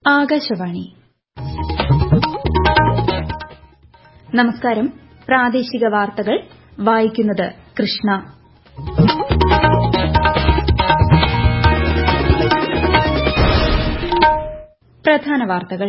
ആകാശവാണി നമസ്കാരം പ്രാദേശിക വാർത്തകൾ വായിക്കുന്നത് കൃഷ്ണ പ്രധാന വാർത്തകൾ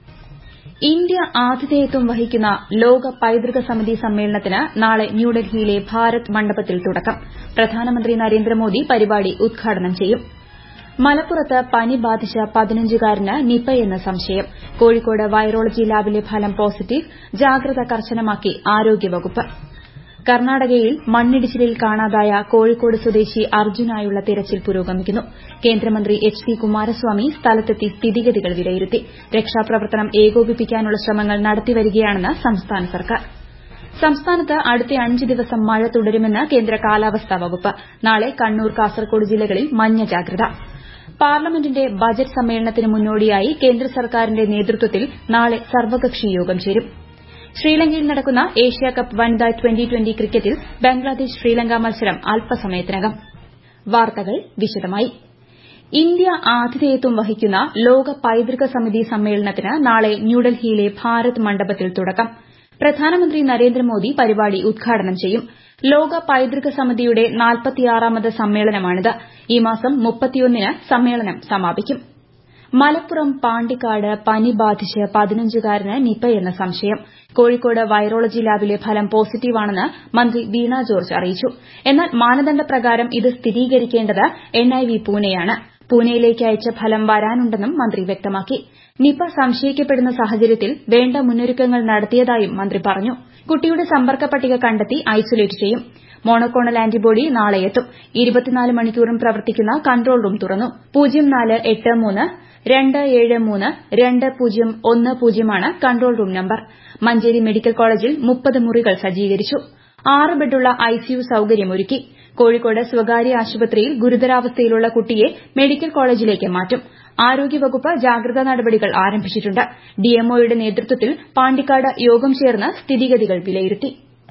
ഇന്ത്യ ആതിഥേയത്വം വഹിക്കുന്ന ലോക പൈതൃക സമിതി സമ്മേളനത്തിന് നാളെ ന്യൂഡൽഹിയിലെ ഭാരത് മണ്ഡപത്തിൽ തുടക്കം പ്രധാനമന്ത്രി നരേന്ദ്രമോദി പരിപാടി ഉദ്ഘാടനം ചെയ്യും മലപ്പുറത്ത് പനി ബാധിച്ച പതിനഞ്ചുകാരന് നിപയെന്ന് സംശയം കോഴിക്കോട് വൈറോളജി ലാബിലെ ഫലം പോസിറ്റീവ് ജാഗ്രത കർശനമാക്കി ആരോഗ്യവകുപ്പ് കർണാടകയിൽ മണ്ണിടിച്ചിലിൽ കാണാതായ കോഴിക്കോട് സ്വദേശി അർജുനായുള്ള തിരച്ചിൽ പുരോഗമിക്കുന്നു കേന്ദ്രമന്ത്രി എച്ച് ഡി കുമാരസ്വാമി സ്ഥലത്തെത്തി സ്ഥിതിഗതികൾ വിലയിരുത്തി രക്ഷാപ്രവർത്തനം ഏകോപിപ്പിക്കാനുള്ള ശ്രമങ്ങൾ നടത്തിവരികയാണെന്ന് സംസ്ഥാന സർക്കാർ സംസ്ഥാനത്ത് അടുത്ത അഞ്ച് ദിവസം മഴ തുടരുമെന്ന് കേന്ദ്ര കാലാവസ്ഥാ വകുപ്പ് നാളെ കണ്ണൂർ കാസർകോട് ജില്ലകളിൽ മഞ്ഞ ജാഗ്രത പാർലമെന്റിന്റെ ബജറ്റ് സമ്മേളനത്തിന് മുന്നോടിയായി കേന്ദ്ര സർക്കാരിന്റെ നേതൃത്വത്തിൽ നാളെ സർവകക്ഷി യോഗം ചേരും ശ്രീലങ്കയിൽ നടക്കുന്ന ഏഷ്യാകപ്പ് വനിതാ ട്വന്റി ട്വന്റി ക്രിക്കറ്റിൽ ബംഗ്ലാദേശ് ശ്രീലങ്ക മത്സരം അല്പസമയത്തിനകം വാർത്തകൾ വിശദമായി ഇന്ത്യ ആതിഥേയത്വം വഹിക്കുന്ന ലോക പൈതൃക സമിതി സമ്മേളനത്തിന് നാളെ ന്യൂഡൽഹിയിലെ ഭാരത് മണ്ഡപത്തിൽ തുടക്കം പ്രധാനമന്ത്രി നരേന്ദ്രമോദി പരിപാടി ഉദ്ഘാടനം ചെയ്യും ലോക പൈതൃക സമിതിയുടെ നാൽപ്പത്തിയാറാമത് സമ്മേളനമാണിത് ഈ മാസം മുപ്പത്തിയൊന്നിന് സമ്മേളനം സമാപിക്കും മലപ്പുറം പാണ്ടിക്കാട് പനി ബാധിച്ച് പതിനഞ്ചുകാരന് നിപയെന്ന് സംശയം കോഴിക്കോട് വൈറോളജി ലാബിലെ ഫലം പോസിറ്റീവാണെന്ന് മന്ത്രി വീണ ജോർജ് അറിയിച്ചു എന്നാൽ മാനദണ്ഡപ്രകാരം ഇത് സ്ഥിരീകരിക്കേണ്ടത് എൻഐവി പൂനെയാണ് പൂനെയിലേക്ക് അയച്ച ഫലം വരാനുണ്ടെന്നും മന്ത്രി വ്യക്തമാക്കി നിപ സംശയിക്കപ്പെടുന്ന സാഹചര്യത്തിൽ വേണ്ട മുന്നൊരുക്കങ്ങൾ നടത്തിയതായും മന്ത്രി പറഞ്ഞു കുട്ടിയുടെ സമ്പർക്ക പട്ടിക കണ്ടെത്തി ഐസൊലേറ്റ് ചെയ്യും മോണോക്ലോണൽ ആന്റിബോഡി നാളെ എത്തും ഇരുപത്തിനാല് മണിക്കൂറും പ്രവർത്തിക്കുന്ന കൺട്രോൾ റൂം തുറന്നു പൂജ്യം നാല് എട്ട് മൂന്ന് രണ്ട് ഏഴ് മൂന്ന് രണ്ട് പൂജ്യം ഒന്ന് പൂജ്യമാണ് control room number Manjeri medical കോളേജിൽ മുപ്പത് മുറികൾ സജ്ജീകരിച്ചു ആറ് ബെഡുള്ള ഐസിയു സൌകര്യമൊരുക്കി കോഴിക്കോട് സ്വകാര്യ ആശുപത്രിയിൽ ഗുരുതരാവസ്ഥയിലുള്ള കുട്ടിയെ മെഡിക്കൽ കോളേജിലേക്ക് മാറ്റും ആരോഗ്യവകുപ്പ് ജാഗ്രതാ നടപടികൾ ആരംഭിച്ചിട്ടുണ്ട് ഡിഎംഒയുടെ നേതൃത്വത്തിൽ പാണ്ടിക്കാട് യോഗം ചേർന്ന് സ്ഥിതിഗതികൾ വിലയിരുത്തി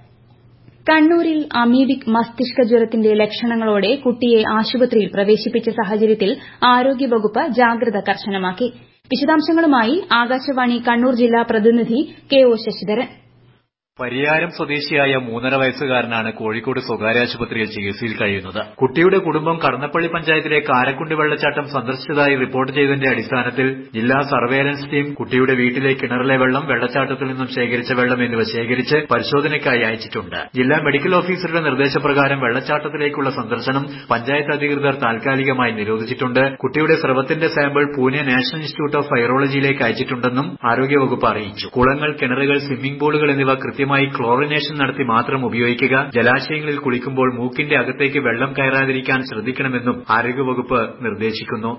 കണ്ണൂരിൽ അമീബിക് മസ്തിഷ്ക ജ്വരത്തിന്റെ ലക്ഷണങ്ങളോടെ കുട്ടിയെ ആശുപത്രിയിൽ പ്രവേശിപ്പിച്ച സാഹചര്യത്തിൽ ആരോഗ്യവകുപ്പ് ജാഗ്രത കർശനമാക്കി വിശദാംശങ്ങളുമായി ആകാശവാണി കണ്ണൂർ ജില്ലാ പ്രതിനിധി കെ ഒ ശശിധരൻ പരിയാരം സ്വദേശിയായ മൂന്നര വയസ്സുകാരനാണ് കോഴിക്കോട് സ്വകാര്യ ആശുപത്രിയിൽ ചികിത്സയിൽ കഴിയുന്നത് കുട്ടിയുടെ കുടുംബം കടന്നപ്പള്ളി പഞ്ചായത്തിലെ കാരക്കുണ്ട് വെള്ളച്ചാട്ടം സന്ദർശിച്ചതായി റിപ്പോർട്ട് ചെയ്തതിന്റെ അടിസ്ഥാനത്തിൽ ജില്ലാ സർവേലൻസ് ടീം കുട്ടിയുടെ വീട്ടിലെ കിണറിലെ വെള്ളം വെള്ളച്ചാട്ടത്തിൽ നിന്നും ശേഖരിച്ച വെള്ളം എന്നിവ ശേഖരിച്ച് പരിശോധനയ്ക്കായി അയച്ചിട്ടുണ്ട് ജില്ലാ മെഡിക്കൽ ഓഫീസറുടെ നിർദ്ദേശപ്രകാരം വെള്ളച്ചാട്ടത്തിലേക്കുള്ള സന്ദർശനം പഞ്ചായത്ത് അധികൃതർ താൽക്കാലികമായി നിരോധിച്ചിട്ടുണ്ട് കുട്ടിയുടെ സ്രവത്തിന്റെ sample Pune national institute of വൈറോളജിയിലേക്ക് അയച്ചിട്ടുണ്ടെന്നും ആരോഗ്യവകുപ്പ് അറിയിച്ചു കുളങ്ങൾ കിണറുകൾ സ്വിമ്മിംഗ് പൂളുകൾ എന്നിവ കൃത്യമായി ക്ലോറിനേഷൻ നടത്തി മാത്രം ഉപയോഗിക്കുക ജലാശയങ്ങളിൽ കുളിക്കുമ്പോൾ മൂക്കിന്റെ അകത്തേക്ക് വെള്ളം കയറാതിരിക്കാൻ ശ്രദ്ധിക്കണമെന്നും ആരോഗ്യവകുപ്പ് നിർദ്ദേശിക്കുന്നു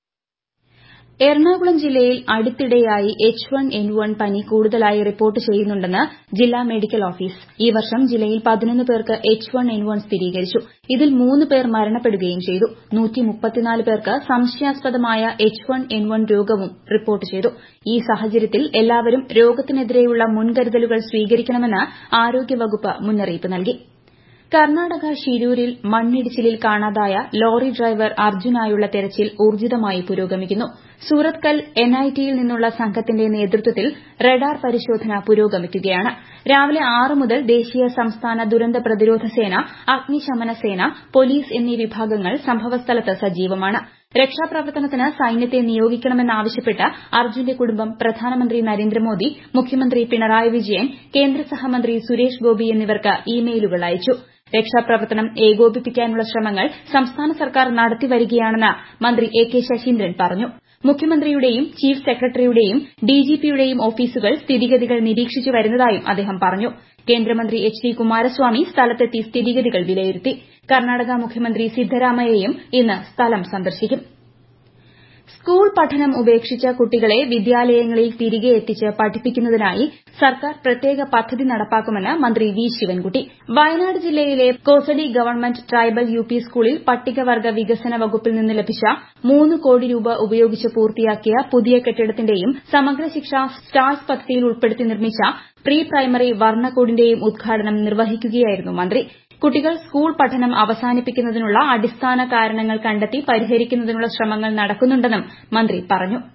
എറണാകുളം ജില്ലയിൽ അടുത്തിടെയായി എച്ച് വൺ എൻ വൺ പനി കൂടുതലായി റിപ്പോർട്ട് ചെയ്യുന്നുണ്ടെന്ന് ജില്ലാ മെഡിക്കൽ ഓഫീസ് ഈ വർഷം ജില്ലയിൽ പതിനൊന്ന് പേർക്ക് എച്ച് വൺ എൻ വൺ സ്ഥിരീകരിച്ചു ഇതിൽ മൂന്ന് പേർ മരണപ്പെടുകയും ചെയ്തു പേർക്ക് സംശയാസ്പദമായ എച്ച് വൺ എൻ വൺ രോഗവും റിപ്പോർട്ട് ചെയ്തു ഈ സാഹചര്യത്തിൽ എല്ലാവരും രോഗത്തിനെതിരെയുള്ള മുൻകരുതലുകൾ സ്വീകരിക്കണമെന്ന് ആരോഗ്യവകുപ്പ് മുന്നറിയിപ്പ് നൽകി കർണാടക ഷിരൂരിൽ മണ്ണിടിച്ചിലിൽ കാണാതായ ലോറി ഡ്രൈവർ അർജുനായുള്ള തെരച്ചിൽ ഊർജിതമായി പുരോഗമിക്കുന്നു സൂറത്കൽ എൻഐടിയിൽ നിന്നുള്ള സംഘത്തിന്റെ നേതൃത്വത്തിൽ റഡാർ പരിശോധന പുരോഗമിക്കുകയാണ് രാവിലെ ആറ് മുതൽ ദേശീയ സംസ്ഥാന ദുരന്ത പ്രതിരോധ സേന അഗ്നിശമന സേന പോലീസ് എന്നീ വിഭാഗങ്ങൾ സംഭവസ്ഥലത്ത് സജീവമാണ് രക്ഷാപ്രവർത്തനത്തിന് സൈന്യത്തെ നിയോഗിക്കണമെന്നാവശ്യപ്പെട്ട് അർജുന്റെ കുടുംബം പ്രധാനമന്ത്രി നരേന്ദ്രമോദി മുഖ്യമന്ത്രി പിണറായി വിജയൻ കേന്ദ്ര സഹമന്ത്രി സുരേഷ് ഗോപി എന്നിവർക്ക് ഇമെയിലുകൾ അയച്ചു രക്ഷാപ്രവർത്തനം ഏകോപിപ്പിക്കാനുള്ള ശ്രമങ്ങൾ സംസ്ഥാന സർക്കാർ നടത്തിവരികയാണെന്ന് മന്ത്രി എ കെ ശശീന്ദ്രൻ പറഞ്ഞു മുഖ്യമന്ത്രിയുടെയും ചീഫ് സെക്രട്ടറിയുടെയും ഡിജിപിയുടെയും ഓഫീസുകൾ സ്ഥിതിഗതികൾ നിരീക്ഷിച്ചു വരുന്നതായും അദ്ദേഹം പറഞ്ഞു കേന്ദ്രമന്ത്രി എച്ച് ഡി കുമാരസ്വാമി സ്ഥലത്തെത്തി സ്ഥിതിഗതികൾ വിലയിരുത്തി കർണാടക മുഖ്യമന്ത്രി സിദ്ധരാമയ്യയും ഇന്ന് സ്ഥലം സന്ദർശിക്കും സ്കൂൾ പഠനം ഉപേക്ഷിച്ച കുട്ടികളെ വിദ്യാലയങ്ങളിൽ തിരികെ എത്തിച്ച് പഠിപ്പിക്കുന്നതിനായി സർക്കാർ പ്രത്യേക പദ്ധതി നടപ്പാക്കുമെന്ന് മന്ത്രി വി ശിവൻകുട്ടി വയനാട് ജില്ലയിലെ കോസലി ഗവൺമെന്റ് ട്രൈബൽ യുപി സ്കൂളിൽ പട്ടികവർഗ്ഗ വികസന വകുപ്പിൽ നിന്ന് ലഭിച്ച മൂന്ന് കോടി രൂപ ഉപയോഗിച്ച് പൂർത്തിയാക്കിയ പുതിയ കെട്ടിടത്തിന്റെയും സമഗ്ര ശിക്ഷ സ്റ്റാർസ് പദ്ധതിയിൽ ഉൾപ്പെടുത്തി നിർമ്മിച്ച പ്രീ പ്രൈമറി വർണ്ണക്കൂടിന്റെയും ഉദ്ഘാടനം നിർവഹിക്കുകയായിരുന്നു മന്ത്രി കുട്ടികൾ സ്കൂൾ പഠനം അവസാനിപ്പിക്കുന്നതിനുള്ള അടിസ്ഥാന കാരണങ്ങൾ കണ്ടെത്തി പരിഹരിക്കുന്നതിനുള്ള ശ്രമങ്ങൾ നടക്കുന്നുണ്ടെന്നും മന്ത്രി പറഞ്ഞു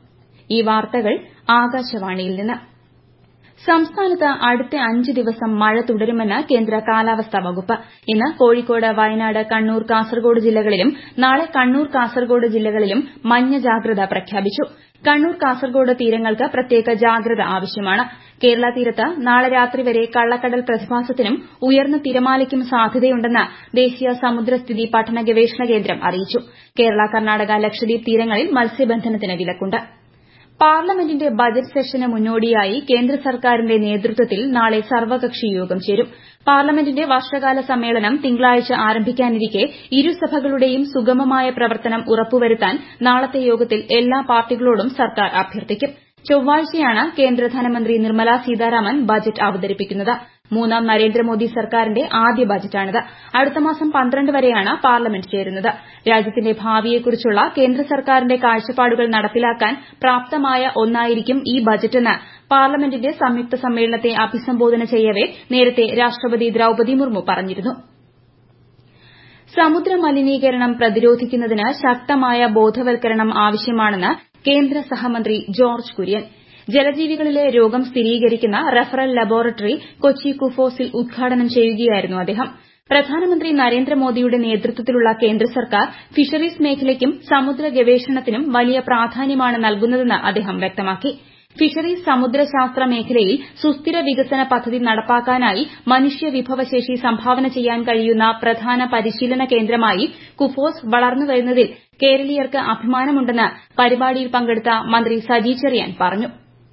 ഈ വാർത്തകൾ ആകാശവാണിയിൽ നിന്ന് സംസ്ഥാനത്ത് അടുത്ത അഞ്ച് ദിവസം മഴ തുടരുമെന്ന് കേന്ദ്ര കാലാവസ്ഥാ വകുപ്പ് ഇന്ന് കോഴിക്കോട് വയനാട് കണ്ണൂർ കാസർഗോഡ് ജില്ലകളിലും നാളെ കണ്ണൂർ കാസർഗോഡ് ജില്ലകളിലും മഞ്ഞ ജാഗ്രത പ്രഖ്യാപിച്ചു കണ്ണൂർ കാസർഗോഡ് തീരങ്ങൾക്ക് പ്രത്യേക ജാഗ്രത ആവശ്യമാണ് കേരള തീരത്ത് നാളെ രാത്രി വരെ കള്ളക്കടൽ പ്രതിഭാസത്തിനും ഉയർന്ന തിരമാലയ്ക്കും സാധ്യതയുണ്ടെന്ന് ദേശീയ സമുദ്രസ്ഥിതി പഠന ഗവേഷണ കേന്ദ്രം അറിയിച്ചു കേരള കർണാടക ലക്ഷദ്വീപ് തീരങ്ങളിൽ മത്സ്യബന്ധനത്തിന് വിലക്കുണ്ട് പാർലമെന്റിന്റെ ബജറ്റ് സെഷന് മുന്നോടിയായി കേന്ദ്ര സർക്കാരിന്റെ നേതൃത്വത്തിൽ നാളെ സർവകക്ഷി യോഗം ചേരും പാർലമെന്റിന്റെ വർഷകാല സമ്മേളനം തിങ്കളാഴ്ച ആരംഭിക്കാനിരിക്കെ ഇരുസഭകളുടെയും സുഗമമായ പ്രവർത്തനം ഉറപ്പുവരുത്താൻ നാളത്തെ യോഗത്തിൽ എല്ലാ പാർട്ടികളോടും സർക്കാർ അഭ്യർത്ഥിക്കും ചൊവ്വാഴ്ചയാണ് കേന്ദ്ര ധനമന്ത്രി നിർമ്മല സീതാരാമൻ ബജറ്റ് അവതരിപ്പിക്കുന്നത് മൂന്നാം നരേന്ദ്രമോദി സർക്കാരിന്റെ ആദ്യ ബജറ്റാണിത് അടുത്ത മാസം പന്ത്രണ്ട് വരെയാണ് പാർലമെന്റ് ചേരുന്നത് രാജ്യത്തിന്റെ ഭാവിയെക്കുറിച്ചുള്ള കേന്ദ്ര സർക്കാരിന്റെ കാഴ്ചപ്പാടുകൾ നടപ്പിലാക്കാൻ പ്രാപ്തമായ ഒന്നായിരിക്കും ഈ ബജറ്റെന്ന് പാർലമെന്റിന്റെ സംയുക്ത സമ്മേളനത്തെ അഭിസംബോധന ചെയ്യവെ നേരത്തെ രാഷ്ട്രപതി ദ്രൌപദി മുർമു പറഞ്ഞിരുന്നു സമുദ്ര മലിനീകരണം പ്രതിരോധിക്കുന്നതിന് ശക്തമായ ബോധവൽക്കരണം ആവശ്യമാണെന്ന് കേന്ദ്ര സഹമന്ത്രി ജോർജ് കുര്യൻ ജലജീവികളിലെ രോഗം സ്ഥിരീകരിക്കുന്ന റഫറൽ ലബോറട്ടറി കൊച്ചി കുഫോസിൽ ഉദ്ഘാടനം ചെയ്യുകയായിരുന്നു അദ്ദേഹം പ്രധാനമന്ത്രി നരേന്ദ്രമോദിയുടെ നേതൃത്വത്തിലുള്ള കേന്ദ്ര സർക്കാർ ഫിഷറീസ് മേഖലയ്ക്കും സമുദ്ര ഗവേഷണത്തിനും വലിയ പ്രാധാന്യമാണ് നൽകുന്നതെന്ന് അദ്ദേഹം വ്യക്തമാക്കി ഫിഷറീസ് സമുദ്രശാസ്ത്ര മേഖലയിൽ സുസ്ഥിര വികസന പദ്ധതി നടപ്പാക്കാനായി മനുഷ്യ വിഭവശേഷി സംഭാവന ചെയ്യാൻ കഴിയുന്ന പ്രധാന പരിശീലന കേന്ദ്രമായി കുഫോസ് വളർന്നുവരുന്നതിൽ കേരളീയർക്ക് അഭിമാനമുണ്ടെന്ന് പരിപാടിയിൽ പങ്കെടുത്ത മന്ത്രി സജി ചെറിയാൻ പറഞ്ഞു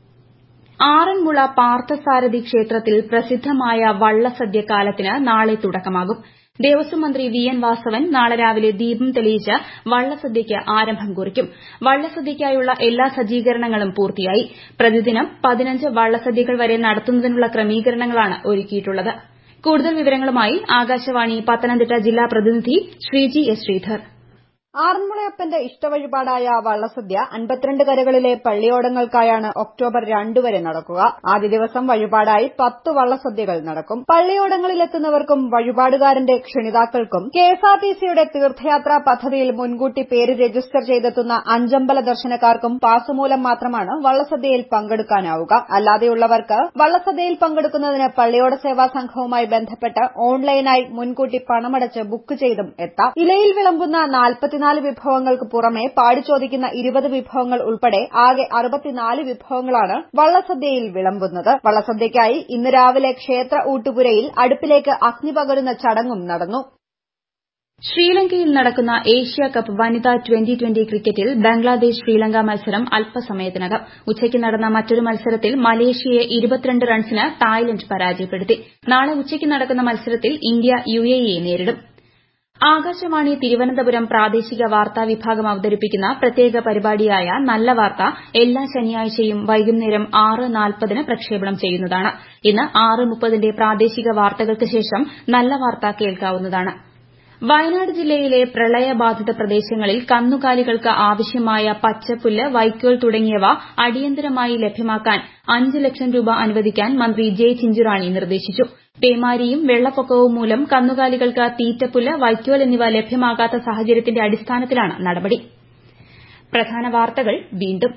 ആറന്മുള പാർത്ഥസാരഥി ക്ഷേത്രത്തിൽ പ്രസിദ്ധമായ വള്ളസദ്യ കാലത്തിന് നാളെ തുടക്കമാകും ദേവസ്വം മന്ത്രി വി എൻ വാസവൻ നാളെ രാവിലെ ദീപം തെളിയിച്ച് വള്ളസദ്യയ്ക്ക് ആരംഭം കുറിക്കും വള്ളസദ്യയ്ക്കായുള്ള എല്ലാ സജ്ജീകരണങ്ങളും പൂർത്തിയായി പ്രതിദിനം പതിനഞ്ച് വള്ളസദ്യകൾ വരെ നടത്തുന്നതിനുള്ള ക്രമീകരണങ്ങളാണ് ഒരുക്കിയിട്ടുള്ളത് കൂടുതൽ വിവരങ്ങളുമായി ആകാശവാണി പത്തനംതിട്ട ജില്ലാ പ്രതിനിധി ശ്രീജി എസ് ശ്രീധർ ആറന്മുളയപ്പന്റെ ഇഷ്ടവഴിപാടായ വള്ളസദ്യ അൻപത്തിരണ്ട് കരകളിലെ പള്ളിയോടങ്ങൾക്കായാണ് ഒക്ടോബർ രണ്ട് വരെ നടക്കുക ആദ്യ ദിവസം വഴിപാടായി പത്ത് വള്ളസദ്യകൾ നടക്കും പള്ളിയോടങ്ങളിലെത്തുന്നവർക്കും വഴിപാടുകാരന്റെ ക്ഷണിതാക്കൾക്കും കെഎസ്ആർടിസിയുടെ തീർത്ഥയാത്രാ പദ്ധതിയിൽ മുൻകൂട്ടി പേര് രജിസ്റ്റർ ചെയ്തെത്തുന്ന അഞ്ചമ്പല ദർശനക്കാർക്കും പാസുമൂലം മാത്രമാണ് വള്ളസദ്യയിൽ പങ്കെടുക്കാനാവുക അല്ലാതെയുള്ളവർക്ക് വള്ളസദ്യയിൽ പങ്കെടുക്കുന്നതിന് പള്ളിയോട സേവാ സംഘവുമായി ബന്ധപ്പെട്ട് ഓൺലൈനായി മുൻകൂട്ടി പണമടച്ച് ബുക്ക് ചെയ്തും എത്താം ഇലയിൽ വിളമ്പുന്ന നാൽപ്പത്തി നാല് വിഭവങ്ങൾക്ക് പുറമെ പാടി ചോദിക്കുന്ന ഇരുപത് വിഭവങ്ങൾ ഉൾപ്പെടെ ആകെ അറുപത്തിനാല് വിഭവങ്ങളാണ് വള്ളസദ്യയിൽ വിളമ്പുന്നത് വള്ളസദ്യയ്ക്കായി ഇന്ന് രാവിലെ ക്ഷേത്ര ഊട്ടുപുരയിൽ അടുപ്പിലേക്ക് അഗ്നി പകരുന്ന ചടങ്ങും നടന്നു ശ്രീലങ്കയിൽ നടക്കുന്ന ഏഷ്യ കപ്പ് വനിതാ ട്വന്റി ട്വന്റി ക്രിക്കറ്റിൽ ബംഗ്ലാദേശ് ശ്രീലങ്ക മത്സരം അല്പസമയത്തിനകം ഉച്ചയ്ക്ക് നടന്ന മറ്റൊരു മത്സരത്തിൽ മലേഷ്യയെ ഇരുപത്തിരണ്ട് റൺസിന് തായ്ലന്റ് പരാജയപ്പെടുത്തി നാളെ ഉച്ചയ്ക്ക് നടക്കുന്ന മത്സരത്തിൽ ഇന്ത്യ യുഎഇയെ നേരിടും ആകാശവാണി തിരുവനന്തപുരം പ്രാദേശിക വാർത്താ വിഭാഗം അവതരിപ്പിക്കുന്ന പ്രത്യേക പരിപാടിയായ നല്ല വാർത്ത എല്ലാ ശനിയാഴ്ചയും വൈകുന്നേരം ആറ് നാൽപ്പതിന് പ്രക്ഷേപണം ചെയ്യുന്നതാണ് ഇന്ന് ആറ് മുപ്പതിന്റെ പ്രാദേശിക വാർത്തകൾക്ക് ശേഷം നല്ല വാർത്ത കേൾക്കാവുന്നതാണ് വയനാട് ജില്ലയിലെ പ്രളയബാധിത പ്രദേശങ്ങളിൽ കന്നുകാലികൾക്ക് ആവശ്യമായ പച്ചപ്പുല്ല് വൈക്കോൽ തുടങ്ങിയവ അടിയന്തരമായി ലഭ്യമാക്കാൻ അഞ്ച് ലക്ഷം രൂപ അനുവദിക്കാൻ മന്ത്രി ജെ ചിഞ്ചുറാണി നിർദ്ദേശിച്ചു പേമാരിയും വെള്ളപ്പൊക്കവും മൂലം കന്നുകാലികൾക്ക് തീറ്റപ്പുല്ല് വൈക്കോൽ എന്നിവ ലഭ്യമാകാത്ത സാഹചര്യത്തിന്റെ അടിസ്ഥാനത്തിലാണ് നടപടി പ്രധാന വാർത്തകൾ വീണ്ടും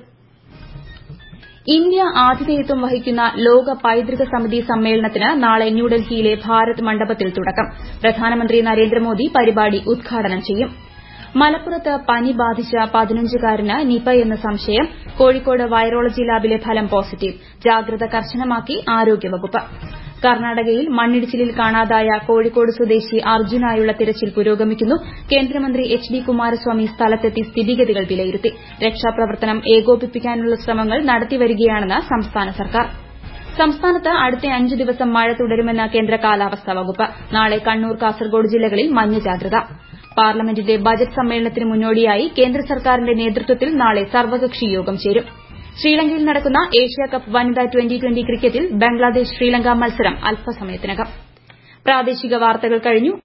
ഇന്ത്യ ആതിഥേയത്വം വഹിക്കുന്ന ലോക പൈതൃക സമിതി സമ്മേളനത്തിന് നാളെ ന്യൂഡൽഹിയിലെ ഭാരത് മണ്ഡപത്തിൽ തുടക്കം പ്രധാനമന്ത്രി നരേന്ദ്രമോദി പരിപാടി ഉദ്ഘാടനം ചെയ്യും മലപ്പുറത്ത് പനി ബാധിച്ച പതിനഞ്ചുകാരന് നിപ എന്ന സംശയം കോഴിക്കോട് വൈറോളജി ലാബിലെ ഫലം പോസിറ്റീവ് ജാഗ്രത കർശനമാക്കി ആരോഗ്യവകുപ്പ് കർണാടകയിൽ മണ്ണിടിച്ചിലിൽ കാണാതായ കോഴിക്കോട് സ്വദേശി അർജുനായുള്ള തിരച്ചിൽ പുരോഗമിക്കുന്നു കേന്ദ്രമന്ത്രി എച്ച് ഡി കുമാരസ്വാമി സ്ഥലത്തെത്തി സ്ഥിതിഗതികൾ വിലയിരുത്തി രക്ഷാപ്രവർത്തനം ഏകോപിപ്പിക്കാനുള്ള ശ്രമങ്ങൾ നടത്തിവരികയാണെന്ന് സംസ്ഥാന സർക്കാർ സംസ്ഥാനത്ത് അടുത്ത അഞ്ച് ദിവസം മഴ തുടരുമെന്ന് കേന്ദ്ര കാലാവസ്ഥാ വകുപ്പ് നാളെ കണ്ണൂർ കാസർഗോഡ് ജില്ലകളിൽ മഞ്ഞ ജാഗ്രത പാർലമെന്റിന്റെ ബജറ്റ് സമ്മേളനത്തിന് മുന്നോടിയായി കേന്ദ്ര സർക്കാരിന്റെ നേതൃത്വത്തിൽ നാളെ സർവകക്ഷി യോഗം ചേരും ശ്രീലങ്കയിൽ നടക്കുന്ന ഏഷ്യ കപ്പ് വനിതാ ട്വന്റി ട്വന്റി ക്രിക്കറ്റിൽ ബംഗ്ലാദേശ് ശ്രീലങ്ക മത്സരം അല്പസമയത്തിനകം പ്രാദേശിക വാർത്തകൾ കഴിഞ്ഞു